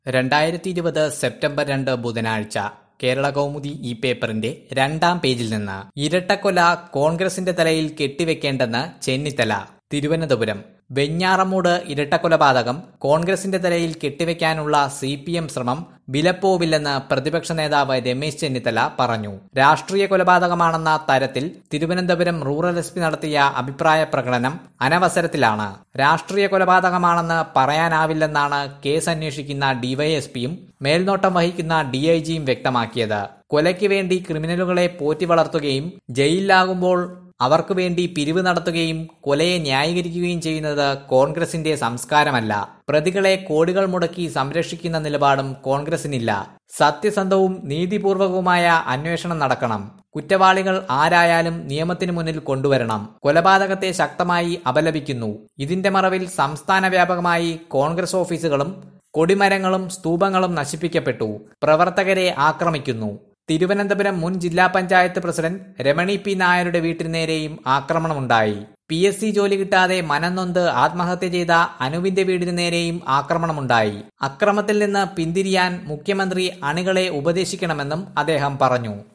രണ്ടായിരത്തി ഇരുപത് സെപ്റ്റംബർ രണ്ട് ബുധനാഴ്ച കേരള കൗമുദി ഈ പേപ്പറിന്റെ രണ്ടാം പേജിൽ നിന്ന് ഇരട്ടക്കൊല കോൺഗ്രസിന്റെ തലയിൽ കെട്ടിവെക്കേണ്ടെന്ന് ചെന്നിത്തല തിരുവനന്തപുരം വെഞ്ഞാറമൂട് ഇരട്ടക്കൊലപാതകം കോൺഗ്രസിന്റെ തലയിൽ കെട്ടിവെക്കാനുള്ള സി പി എം ശ്രമം വിലപ്പോവില്ലെന്ന് പ്രതിപക്ഷ നേതാവ് രമേശ് ചെന്നിത്തല പറഞ്ഞു രാഷ്ട്രീയ കൊലപാതകമാണെന്ന തരത്തിൽ തിരുവനന്തപുരം റൂറൽ എസ് പി നടത്തിയ അഭിപ്രായ പ്രകടനം അനവസരത്തിലാണ് രാഷ്ട്രീയ കൊലപാതകമാണെന്ന് പറയാനാവില്ലെന്നാണ് കേസ് അന്വേഷിക്കുന്ന ഡിവൈഎസ്പിയും മേൽനോട്ടം വഹിക്കുന്ന ഡിഐജിയും വ്യക്തമാക്കിയത് കൊലയ്ക്ക് വേണ്ടി ക്രിമിനലുകളെ പോറ്റി വളർത്തുകയും ജയിലിലാകുമ്പോൾ അവർക്ക് വേണ്ടി പിരിവ് നടത്തുകയും കൊലയെ ന്യായീകരിക്കുകയും ചെയ്യുന്നത് കോൺഗ്രസിന്റെ സംസ്കാരമല്ല പ്രതികളെ കോടികൾ മുടക്കി സംരക്ഷിക്കുന്ന നിലപാടും കോൺഗ്രസിനില്ല സത്യസന്ധവും നീതിപൂർവകവുമായ അന്വേഷണം നടക്കണം കുറ്റവാളികൾ ആരായാലും നിയമത്തിന് മുന്നിൽ കൊണ്ടുവരണം കൊലപാതകത്തെ ശക്തമായി അപലപിക്കുന്നു ഇതിന്റെ മറവിൽ സംസ്ഥാന വ്യാപകമായി കോൺഗ്രസ് ഓഫീസുകളും കൊടിമരങ്ങളും സ്തൂപങ്ങളും നശിപ്പിക്കപ്പെട്ടു പ്രവർത്തകരെ ആക്രമിക്കുന്നു തിരുവനന്തപുരം മുൻ ജില്ലാ പഞ്ചായത്ത് പ്രസിഡന്റ് രമണി പി നായരുടെ വീട്ടിന് നേരെയും ആക്രമണമുണ്ടായി പി എസ് സി ജോലി കിട്ടാതെ മനംനൊന്ത് ആത്മഹത്യ ചെയ്ത അനുവിന്റെ വീടിന് നേരെയും ആക്രമണമുണ്ടായി അക്രമത്തിൽ നിന്ന് പിന്തിരിയാൻ മുഖ്യമന്ത്രി അണികളെ ഉപദേശിക്കണമെന്നും അദ്ദേഹം പറഞ്ഞു